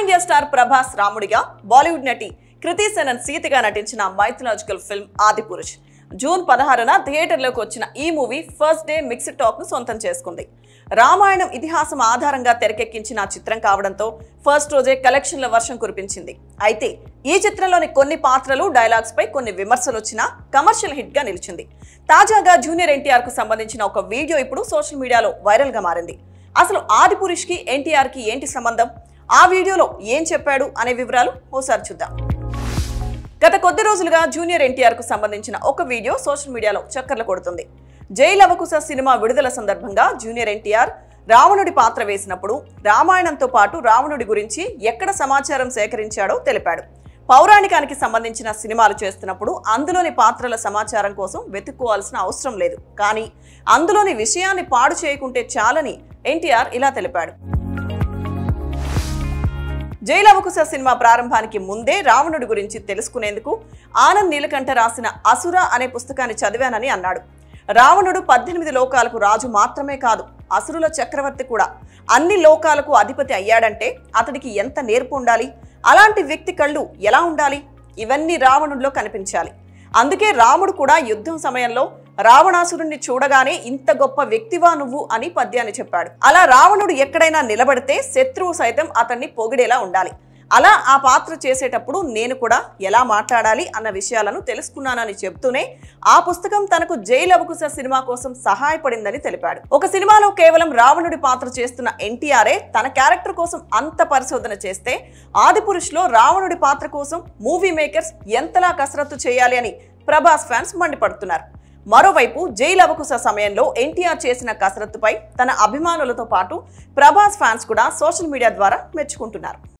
India star Prabhas రాముడిగా బాలీవుడ్ నటి కృతి సెనన్ సీతగా నటించిన మైథలాజికల్ ఫిల్మ్ ఆదిపురుష్ జూన్ పదహారున థియేటర్లోకి వచ్చిన ఈ movie first day mixed talk ను సొంతం చేసుకుంది రామాయణం ఇతిహాసం ఆధారంగా తెరకెక్కించిన చిత్రం కావడంతో ఫస్ట్ రోజే కలెక్షన్ల వర్షం కురిపించింది అయితే ఈ చిత్రంలోని కొన్ని పాత్రలు డైలాగ్స్ పై కొన్ని విమర్శలు వచ్చినా కమర్షియల్ హిట్ గా నిలిచింది తాజాగా జూనియర్ ఎన్టీఆర్ కు సంబంధించిన ఒక వీడియో ఇప్పుడు సోషల్ మీడియాలో వైరల్ గా మారింది అసలు ఆదిపురుష్ కి ఎన్టీఆర్ కి ఏంటి సంబంధం ఆ వీడియోలో ఏం చెప్పాడు అనే వివరాలు ఓసారి చూద్దాం గత కొద్ది రోజులుగా జూనియర్ ఎన్టీఆర్ కు సంబంధించిన ఒక వీడియో సోషల్ మీడియాలో చక్కర్లు కొడుతుంది జై లవకుశ సినిమా విడుదల సందర్భంగా జూనియర్ ఎన్టీఆర్ రావణుడి పాత్ర వేసినప్పుడు రామాయణంతో పాటు రావణుడి గురించి ఎక్కడ సమాచారం సేకరించాడో తెలిపాడు పౌరాణికానికి సంబంధించిన సినిమాలు చేస్తున్నప్పుడు అందులోని పాత్రల సమాచారం కోసం వెతుక్కోవాల్సిన అవసరం లేదు కానీ అందులోని విషయాన్ని పాడు చేయకుంటే చాలని ఎన్టీఆర్ ఇలా తెలిపాడు జైలవకుశ సినిమా ప్రారంభానికి ముందే రావణుడి గురించి తెలుసుకునేందుకు ఆనంద్ నీలకంఠ రాసిన అసుర అనే పుస్తకాన్ని చదివానని అన్నాడు రావణుడు పద్దెనిమిది లోకాలకు రాజు మాత్రమే కాదు అసురుల చక్రవర్తి కూడా అన్ని లోకాలకు అధిపతి అయ్యాడంటే అతడికి ఎంత నేర్పు ఉండాలి అలాంటి వ్యక్తి కళ్ళు ఎలా ఉండాలి ఇవన్నీ రావణుడిలో కనిపించాలి అందుకే రాముడు కూడా యుద్ధం సమయంలో రావణాసురుణ్ణి చూడగానే ఇంత గొప్ప వ్యక్తివా నువ్వు అని పద్యాన్ని చెప్పాడు అలా రావణుడు ఎక్కడైనా నిలబడితే శత్రువు సైతం అతన్ని పొగిడేలా ఉండాలి అలా ఆ పాత్ర చేసేటప్పుడు నేను కూడా ఎలా మాట్లాడాలి అన్న విషయాలను తెలుసుకున్నానని చెబుతూనే ఆ పుస్తకం తనకు జైలవకుశ సినిమా కోసం సహాయపడిందని తెలిపాడు ఒక సినిమాలో కేవలం రావణుడి పాత్ర చేస్తున్న ఎన్టీఆర్ఏ తన క్యారెక్టర్ కోసం అంత పరిశోధన చేస్తే ఆదిపురుష్లో రావణుడి పాత్ర కోసం మూవీ మేకర్స్ ఎంతలా కసరత్తు చేయాలి అని ప్రభాస్ ఫ్యాన్స్ మండిపడుతున్నారు మరోవైపు జైలు అవకుశ సమయంలో ఎన్టీఆర్ చేసిన కసరత్తుపై తన అభిమానులతో పాటు ప్రభాస్ ఫ్యాన్స్ కూడా సోషల్ మీడియా ద్వారా మెచ్చుకుంటున్నారు